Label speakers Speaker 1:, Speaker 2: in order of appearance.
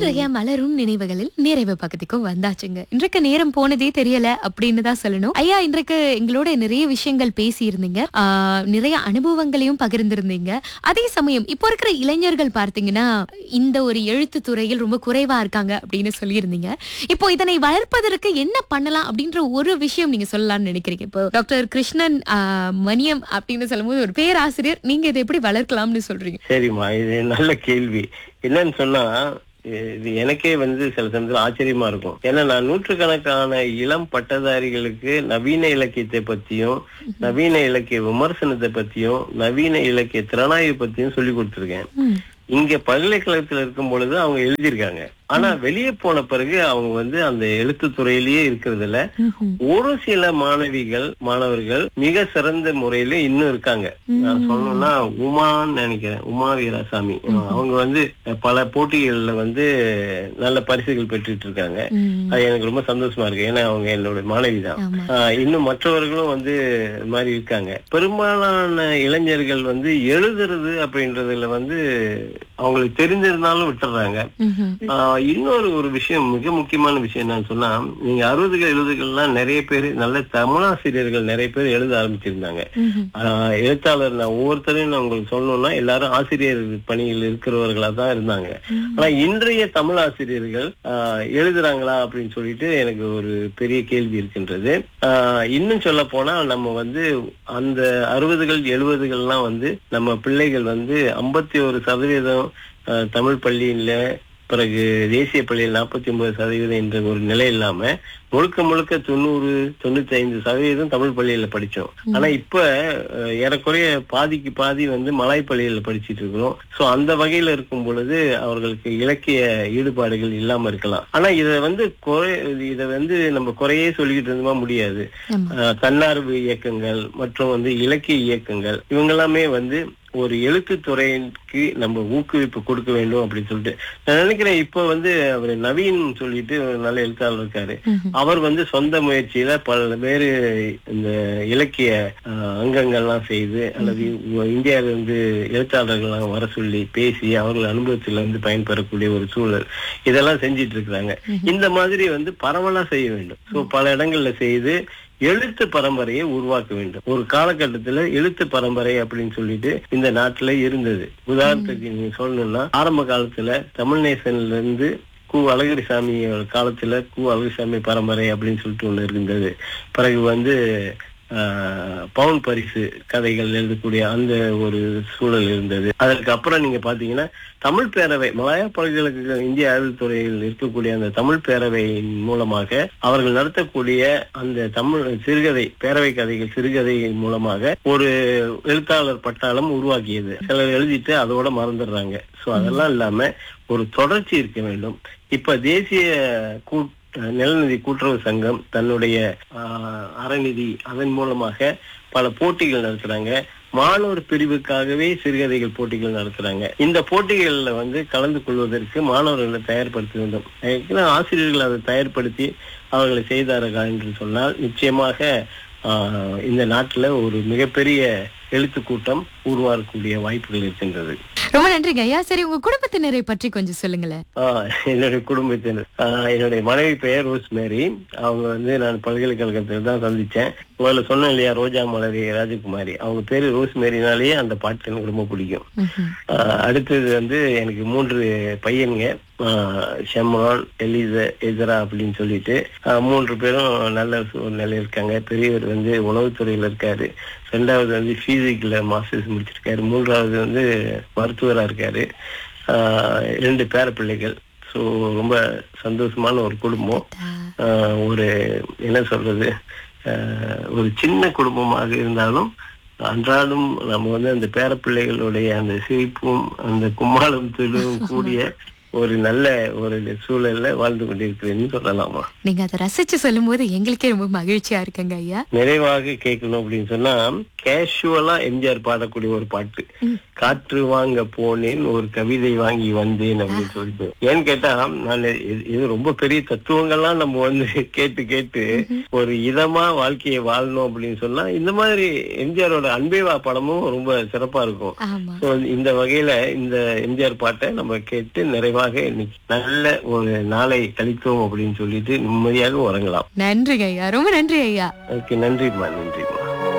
Speaker 1: இன்றைய மலரும் நினைவுகளில் நிறைவு பக்கத்துக்கும் வந்தாச்சுங்க இன்றைக்கு நேரம் போனதே தெரியல அப்படின்னு தான் சொல்லணும் ஐயா இன்றைக்கு எங்களோட நிறைய விஷயங்கள் பேசி இருந்தீங்க நிறைய அனுபவங்களையும் பகிர்ந்திருந்தீங்க அதே சமயம் இப்போ இருக்கிற இளைஞர்கள் பார்த்தீங்கன்னா இந்த ஒரு எழுத்து துறையில் ரொம்ப குறைவா இருக்காங்க அப்படின்னு சொல்லியிருந்தீங்க இப்போ இதனை வளர்ப்பதற்கு என்ன பண்ணலாம் அப்படின்ற ஒரு விஷயம் நீங்க சொல்லலாம்னு நினைக்கிறீங்க இப்போ டாக்டர் கிருஷ்ணன் ஆஹ், மணியம் அப்படின்னு சொல்லும்போது ஒரு பேராசிரியர் நீங்க இதை எப்படி வளர்க்கலாம்னு சொல்றீங்க
Speaker 2: சரிம்மா இது நல்ல கேள்வி என்னன்னு சொன்னா இது எனக்கே வந்து சில சமயத்துல ஆச்சரியமா இருக்கும் ஏன்னா நான் நூற்றுக்கணக்கான இளம் பட்டதாரிகளுக்கு நவீன இலக்கியத்தை பத்தியும் நவீன இலக்கிய விமர்சனத்தை பத்தியும் நவீன இலக்கிய திறனாய்வு பத்தியும் சொல்லி கொடுத்திருக்கேன்
Speaker 1: ம்.
Speaker 2: இங்க பல்கலைக்கழகத்துல இருக்கும் பொழுது அவங்க எழுதியிருக்காங்க ஆனா வெளியே போன பிறகு அவங்க வந்து அந்த எழுத்து துறையிலேயே இருக்கிறதுல
Speaker 1: ம்ஹும்.
Speaker 2: ஒரு சில மாணவிகள் மாணவர்கள் மிக சிறந்த முறையில இன்னும் இருக்காங்க நான் சொல்லணும்னா உமான்னு நினைக்கிறேன் உமா வீராசாமி அவங்க வந்து பல போட்டிகள்ல வந்து நல்ல பரிசுகள் பெற்றுட்டு இருக்காங்க
Speaker 1: ம்.
Speaker 2: அது எனக்கு ரொம்ப சந்தோஷமா இருக்கு ஏன்னா அவங்க என்னோட மாணவி தான்
Speaker 1: ஆமா.
Speaker 2: ஆஹ் இன்னும் மற்றவர்களும் வந்து இது மாதிரி இருக்காங்க பெரும்பாலான இளைஞர்கள் வந்து எழுதுறது அப்படின்றதுல வந்து அவங்களுக்கு தெரிஞ்சிருந்தாலும் விட்டுறாங்க
Speaker 1: ம்ஹும்.
Speaker 2: ஆஹ் இன்னொரு ஒரு விஷயம் மிக முக்கியமான விஷயம் என்னன்னு சொன்னா நீங்க அறுபதுகள் எழுபதுகள்லாம் நிறைய பேர் நல்ல தமிழாசிரியர்கள் நிறைய பேர் எழுத ஆரம்பிச்சிருந்தாங்க
Speaker 1: ம்ஹும்.
Speaker 2: ஆஹ் எழுத்தாளர் நான் ஒவ்வொருத்தரையும் நான் உங்களுக்கு சொல்லணும்னா எல்லாரும் ஆசிரியர் பணியில் இருக்கிறவர்களா தான் இருந்தாங்க ஆனா இன்றைய தமிழ் ஆசிரியர்கள் ஆஹ் எழுதுறாங்களா அப்படின்னு சொல்லிட்டு எனக்கு ஒரு பெரிய கேள்வி இருக்கின்றது ஆஹ் இன்னும் சொல்ல போனா நம்ம வந்து அந்த அறுபதுகள் எழுபதுகள்லாம் வந்து நம்ம பிள்ளைகள் வந்து ஐம்பத்தி ஒரு சதவீதம் ஆஹ் தமிழ் பள்ளியில பிறகு தேசிய பள்ளியில் நாற்பத்தி ஒன்பது சதவீதம் என்ற ஒரு நிலை இல்லாம முழுக்க முழுக்க தொண்ணூறு தொண்ணூத்தி ஐந்து சதவீதம் தமிழ் பள்ளியில படிச்சோம் ஆனா இப்ப அஹ், ஏறக்குறைய பாதிக்கு பாதி வந்து மலாய் பள்ளியில படிச்சிட்டு இருக்கிறோம் சோ அந்த வகையில இருக்கும் பொழுது அவர்களுக்கு இலக்கிய ஈடுபாடுகள் இல்லாம இருக்கலாம் ஆனா இத வந்து குறை இத வந்து நம்ம குறையே சொல்லிக்கிட்டு இருந்தோமா முடியாது
Speaker 1: ஆமா.
Speaker 2: அஹ், தன்னார்வ இயக்கங்கள் மற்றும் வந்து இலக்கிய இயக்கங்கள் இவங்க எல்லாமே வந்து ஒரு எழுத்து துறைக்கு நம்ம ஊக்குவிப்பு கொடுக்க வேண்டும் அப்படின்னு சொல்லிட்டு நான் நினைக்கிறேன் இப்ப வந்து அவர் நவீன் சொல்லிட்டு ஒரு நல்ல எழுத்தாளர் இருக்காரு
Speaker 1: ம்ஹும்.
Speaker 2: அவர் வந்து சொந்த முயற்சியில பல்வேறு இந்த இலக்கிய அஹ், அங்கங்கள்லாம் செய்து அல்லது இந்தியாவில இருந்து எழுத்தாளர்கள்லாம் வர சொல்லி பேசி அவர்கள் அனுபவத்துல இருந்து பயன்பெறக்கூடிய ஒரு சூழல் இதெல்லாம் செஞ்சிட்டு இருக்கிறாங்க இந்த மாதிரி வந்து பரவலா செய்ய வேண்டும் சோ பல இடங்கள்ல செய்து எழுத்து பரம்பரையை உருவாக்க வேண்டும் ஒரு காலகட்டத்துல எழுத்து பரம்பரை அப்படின்னு சொல்லிட்டு இந்த நாட்டுல இருந்தது உதாரணத்துக்கு நீங்க சொல்லணும்னா ஆரம்ப காலத்துல தமிழ் நேசன்ல இருந்து கு அழகிரிசாமி காலத்துல கு அழகிரிசாமி பரம்பரை அப்படின்னு சொல்லிட்டு ஒண்ணு இருந்தது பிறகு வந்து ஆஹ், பவுன் பரிசு கதைகள் எழுதக்கூடிய அந்த ஒரு சூழல் இருந்தது அதற்கு அப்புறம் நீங்க பாத்தீங்கன்னா தமிழ் பேரவை மலாயா பல்கலைக்கழக இந்திய அறிவுத்துறையில் இருக்கக்கூடிய அந்த தமிழ் பேரவையின் மூலமாக அவர்கள் நடத்தக்கூடிய அந்த தமிழ் சிறுகதை பேரவை கதைகள் சிறுகதை மூலமாக ஒரு எழுத்தாளர் பட்டாளம் உருவாக்கியது சிலர் எழுதிட்டு அதோட மறந்துடுறாங்க சோ அதெல்லாம் இல்லாம ஒரு தொடர்ச்சி இருக்க வேண்டும் இப்ப தேசிய கூட் நிலநிதி கூட்டுறவு சங்கம் தன்னுடைய ஆஹ், அறநிதி அதன் மூலமாக பல போட்டிகள் நடத்துறாங்க மாணவர் பிரிவுக்காகவே சிறுகதைகள் போட்டிகள் நடத்துறாங்க இந்த போட்டிகள்ல வந்து கலந்து கொள்வதற்கு மாணவர்களை தயார்படுத்த வேண்டும் ஏற்கனவே ஆசிரியர்கள் அதை தயார்படுத்தி அவர்களை செய்தார்கள் என்று சொன்னால் நிச்சயமாக ஆஹ், இந்த நாட்டுல ஒரு மிகப்பெரிய எழுத்து கூட்டம் உருவாகக்கூடிய வாய்ப்புகள் இருக்கின்றது
Speaker 1: ரொம்ப நன்றிங்க ஐயா சரி உங்க குடும்பத்தினரை பற்றி கொஞ்சம் சொல்லுங்களேன்
Speaker 2: ஆஹ் என்னுடைய குடும்பத்தினர் ஆஹ் என்னுடைய மனைவி பெயர் ரோஸ் மேரி அவங்க வந்து நான் பல்கலைக்கழகத்தில் தான் சந்திச்சேன் முதல்ல சொன்னேன் இல்லையா ரோஜா மலரி ராஜகுமாரி அவங்க பேரு ரோஸ் மேரினாலேயே அந்த பாட்டு எனக்கு ரொம்ப பிடிக்கும்
Speaker 1: ம்ஹும்.
Speaker 2: ஆஹ் அடுத்தது வந்து எனக்கு மூன்று பையனுங்க ஆஹ் ஷெம்ரான் எலிச எசரா அப்படின்னு சொல்லிட்டு ஆஹ் மூன்று பேரும் நல்ல சூழ்நிலையில் இருக்காங்க பெரியவர் வந்து உணவுத்துறையில இருக்காரு ரெண்டாவது வந்து பிசிக்ல மாஸ்டர்ஸ் முடிச்சிருக்காரு மூன்றாவது வந்து மருத்துவரா இருக்காரு ஆஹ் ரெண்டு பேர பிள்ளைகள் ஸோ ரொம்ப சந்தோஷமான ஒரு குடும்பம் ஆஹ் ஒரு என்ன சொல்றது ஆஹ் ஒரு சின்ன குடும்பமாக இருந்தாலும் அன்றாடம் நம்ம வந்து அந்த பேரப்பிள்ளைகளுடைய அந்த சிரிப்பும் அந்த கும்மாளம் துளும் கூடிய ஒரு நல்ல ஒரு சூழல்ல வாழ்ந்து கொண்டிருக்கிறேன்னு சொல்லலாமா
Speaker 1: நீங்க அதை ரசிச்சு சொல்லும் போது எங்களுக்கே ரொம்ப மகிழ்ச்சியா இருக்குங்க ஐயா
Speaker 2: நிறைவாக கேட்கணும் அப்படின்னு சொன்னா கேஷுவலா எம்ஜிஆர் பாடக்கூடிய ஒரு பாட்டு காற்று வாங்க போனேன் ஒரு கவிதை வாங்கி வந்தேன் அப்படின்னு சொல்லிட்டு ஏன்னு கேட்டா நான் இது- இது ரொம்ப பெரிய தத்துவங்கள்லாம் நம்ம வந்து கேட்டு கேட்டு ஒரு இதமா வாழ்க்கையை வாழணும் அப்படின்னு சொன்னா இந்த மாதிரி எம்ஜிஆரோட அன்பேவா படமும் ரொம்ப சிறப்பா இருக்கும்
Speaker 1: ஆமா
Speaker 2: So, இந்த வகையில இந்த எம்ஜிஆர் பாட்டை நம்ம கேட்டு நிறைவாக இன்னைக்கு நல்ல ஒரு நாளை கழித்தோம் அப்படின்னு சொல்லிட்டு நிம்மதியாக உறங்கலாம்
Speaker 1: நன்றிங்க ஐயா ரொம்ப நன்றி ஐயா
Speaker 2: ஓகே நன்றிம்மா நன்றிம்மா